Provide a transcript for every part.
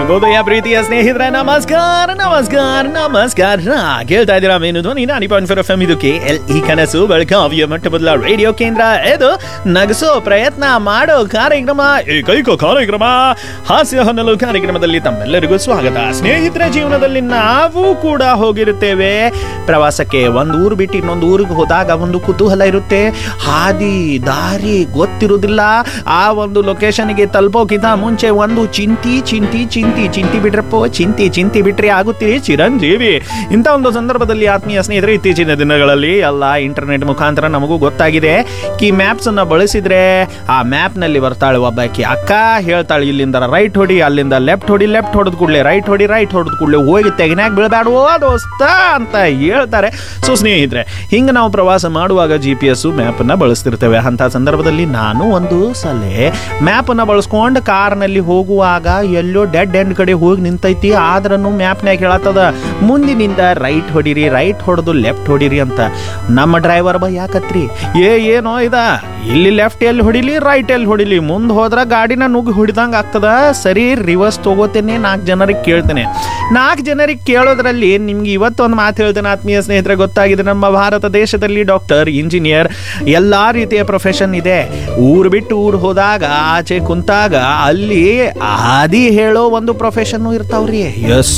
ಶುಭೋದಯ ಪ್ರೀತಿಯ ಸ್ನೇಹಿತರೆ ನಮಸ್ಕಾರ ನಮಸ್ಕಾರ ನಮಸ್ಕಾರ ಕೇಳ್ತಾ ಇದ್ದೀರಾ ಮೇನು ಧ್ವನಿ ನಾನಿ ಪಾಯಿಂಟ್ ಫೋರ್ ಎಫ್ ಎಂ ಇದು ಕೆ ಎಲ್ ಈ ಕನಸು ಬೆಳಗಾವಿಯ ಮೊಟ್ಟಮೊದಲ ರೇಡಿಯೋ ಕೇಂದ್ರ ಇದು ನಗಸೋ ಪ್ರಯತ್ನ ಮಾಡೋ ಕಾರ್ಯಕ್ರಮ ಏಕೈಕ ಕಾರ್ಯಕ್ರಮ ಹಾಸ್ಯ ಹೊನ್ನಲು ಕಾರ್ಯಕ್ರಮದಲ್ಲಿ ತಮ್ಮೆಲ್ಲರಿಗೂ ಸ್ವಾಗತ ಸ್ನೇಹಿತರ ಜೀವನದಲ್ಲಿ ನಾವು ಕೂಡ ಹೋಗಿರುತ್ತೇವೆ ಪ್ರವಾಸಕ್ಕೆ ಒಂದು ಊರು ಬಿಟ್ಟು ಇನ್ನೊಂದು ಊರಿಗೆ ಹೋದಾಗ ಒಂದು ಕುತೂಹಲ ಇರುತ್ತೆ ಹಾದಿ ದಾರಿ ಗೊತ್ತಿರುವುದಿಲ್ಲ ಆ ಒಂದು ಲೊಕೇಶನ್ಗೆ ತಲುಪೋಕ್ಕಿಂತ ಮುಂಚೆ ಒಂದು ಚಿಂತಿ ಚಿಂತಿ ಚಿಂತಿ ಚಿಂತಿ ಬಿಟ್ರಪ್ಪ ಚಿಂತಿ ಚಿಂತಿ ಬಿಟ್ರೆ ಆಗುತ್ತೀರಿ ಚಿರಂಜೀವಿ ಇಂಥ ಒಂದು ಸಂದರ್ಭದಲ್ಲಿ ಆತ್ಮೀಯ ಸ್ನೇಹಿತರೆ ಇತ್ತೀಚಿನ ದಿನಗಳಲ್ಲಿ ಎಲ್ಲ ಇಂಟರ್ನೆಟ್ ಮುಖಾಂತರ ನಮಗೂ ಗೊತ್ತಾಗಿದೆ ಕಿ ಮ್ಯಾಪ್ಸ್ ಅನ್ನ ಬಳಸಿದ್ರೆ ಆ ಮ್ಯಾಪ್ ನಲ್ಲಿ ಬರ್ತಾಳೆ ಒಬ್ಬಾಕಿ ಅಕ್ಕ ಹೇಳ್ತಾಳೆ ಇಲ್ಲಿಂದ ರೈಟ್ ಹೊಡಿ ಅಲ್ಲಿಂದ ಲೆಫ್ಟ್ ಹೊಡಿ ಲೆಫ್ಟ್ ಹೊಡೆದ ಕೂಡಲೇ ರೈಟ್ ಹೊಡಿ ರೈಟ್ ಹೊಡೆದ ಕೂಡಲೇ ಹೋಗಿ ತೆಗಿನಾಗ ಬೀಳಬೇಡುವ ದೋಸ್ತ ಅಂತ ಹೇಳ್ತಾರೆ ಸೊ ಸ್ನೇಹಿತರೆ ಹಿಂಗೆ ನಾವು ಪ್ರವಾಸ ಮಾಡುವಾಗ ಜಿ ಪಿ ಎಸ್ ಮ್ಯಾಪ್ ಅನ್ನ ಬಳಸ್ತಿರ್ತೇವೆ ಅಂತ ಸಂದರ್ಭದಲ್ಲಿ ನಾನು ಒಂದು ಸಲ ಮ್ಯಾಪ್ ಅನ್ನ ಬಳಸ್ಕೊಂಡು ಕಾರ್ನಲ್ಲಿ ಹೋಗುವಾಗ ಎಲ್ಲೋ ಡೆಡ್ ಎಂಡ್ ಕಡೆ ಹೋಗಿ ನಿಂತೈತಿ ಆದ್ರೂ ಮ್ಯಾಪ್ನ್ಯಾಗ ಹೇಳತ್ತದ ಮುಂದಿನಿಂದ ರೈಟ್ ಹೊಡಿರಿ ರೈಟ್ ಹೊಡೆದು ಲೆಫ್ಟ್ ಹೊಡಿರಿ ಅಂತ ನಮ್ಮ ಡ್ರೈವರ್ ಬಾ ಯಾಕತ್ರಿ ಏ ಏನೋ ಇದ ಇಲ್ಲಿ ಲೆಫ್ಟ್ ಎಲ್ಲಿ ಹೊಡಿಲಿ ರೈಟ್ ಎಲ್ಲಿ ಹೊಡಿಲಿ ಮುಂದೆ ಹೋದ್ರ ಗಾಡಿನ ನುಗ್ಗಿ ಹೊಡಿದಂಗ ಆಗ್ತದ ಸರಿ ರಿವರ್ಸ್ ತಗೋತೇನೆ ನಾಲ್ಕು ಜನರಿಗೆ ಕೇಳ್ತೇನೆ ನಾಲ್ಕು ಜನರಿಗೆ ಕೇಳೋದ್ರಲ್ಲಿ ನಿಮ್ಗೆ ಇವತ್ತೊಂದು ಮಾತು ಹೇಳ್ತೇನೆ ಆತ್ಮೀಯ ಸ್ನೇಹಿತರೆ ಗೊತ್ತಾಗಿದೆ ನಮ್ಮ ಭಾರತ ದೇಶದಲ್ಲಿ ಡಾಕ್ಟರ್ ಇಂಜಿನಿಯರ್ ಎಲ್ಲಾ ರೀತಿಯ ಪ್ರೊಫೆಷನ್ ಇದೆ ಊರು ಬಿಟ್ಟು ಊರು ಹೋದಾಗ ಆಚೆ ಕುಂತಾಗ ಅಲ್ಲಿ ಆದಿ ಹೇಳೋ ಒಂದು ಪ್ರೊಫೆಷನ್ ಇರ್ತಾವ್ರಿ ಎಸ್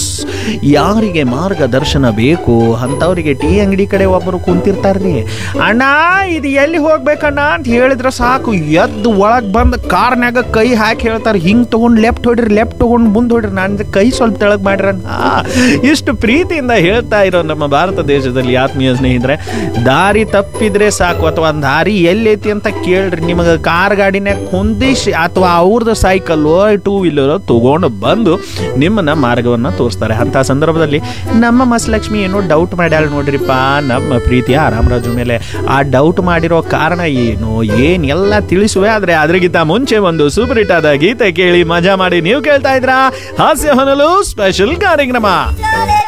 ಯಾರಿಗೆ ಮಾರ್ಗದರ್ಶನ ಬೇಕು ಅಂಥವ್ರಿಗೆ ಟೀ ಅಂಗಡಿ ಕಡೆ ಒಬ್ಬರು ಕುಂತಿರ್ತಾರ್ರಿ ಅಣ್ಣ ಇದು ಎಲ್ಲಿ ಹೋಗ್ಬೇಕಣ್ಣ ಅಂತ ಹೇಳಿದ್ರೆ ಸಾಕು ಎದ್ದು ಒಳಗೆ ಬಂದು ಕಾರ್ನ್ಯಾಗ ಕೈ ಹಾಕಿ ಹೇಳ್ತಾರೆ ಹಿಂಗೆ ತೊಗೊಂಡು ಲೆಫ್ಟ್ ಹೊಡ್ರಿ ಲೆಫ್ಟ್ ತೊಗೊಂಡು ಮುಂದೆ ಹೊಡ್ರಿ ನಾನು ಕೈ ಸ್ವಲ್ಪ ತೆಳಗ್ ಮಾಡ್ರಿ ಆ, ಇಷ್ಟು ಪ್ರೀತಿಯಿಂದ ಹೇಳ್ತಾ ಇರೋ ನಮ್ಮ ಭಾರತ ದೇಶದಲ್ಲಿ ಆತ್ಮೀಯ ಸ್ನೇಹಿತರೆ ದಾರಿ ತಪ್ಪಿದ್ರೆ ಸಾಕು ಅಥವಾ ಒಂದು ದಾರಿ ಎಲ್ಲೈತಿ ಅಂತ ಕೇಳ್ರಿ ನಿಮಗೆ ಕಾರ್ ಗಾಡಿನಾಗ ಹೊಂದಿಸಿ ಅಥವಾ ಅವ್ರದ್ದು ಸೈಕಲ್ಲು ಟೂ ವೀಲರ್ ತಗೊಂಡು ಬಂದು ನಿಮ್ಮನ್ನ ಮಾರ್ಗವನ್ನು ತೋರಿಸ್ತಾರೆ ಅಂತ ಸಂದರ್ಭದಲ್ಲಿ ನಮ್ಮ ಮಸ್ಲಕ್ಷ್ಮಿ ಏನೋ ಡೌಟ್ ಮಾಡ್ಯಾಳ ನೋಡ್ರಿಪ್ಪ ನಮ್ಮ ಪ್ರೀತಿಯ ರಾಮರಾಜು ಮೇಲೆ ಆ ಡೌಟ್ ಮಾಡಿರೋ ಕಾರಣ ಏನು ಏನ್ ಎಲ್ಲ ತಿಳಿಸುವೆ ಆದ್ರೆ ಅದ್ರಗಿಂತ ಮುಂಚೆ ಒಂದು ಸೂಪರ್ ಹಿಟ್ ಆದ ಗೀತೆ ಕೇಳಿ ಮಜಾ ಮಾಡಿ ನೀವು ಕೇಳ್ತಾ ಇದ್ರಾ ಹಾಸ್ಯ ಹೊನಲು ಸ್ಪೆಷಲ್ ಕಾರ್ಯಕ್ರಮ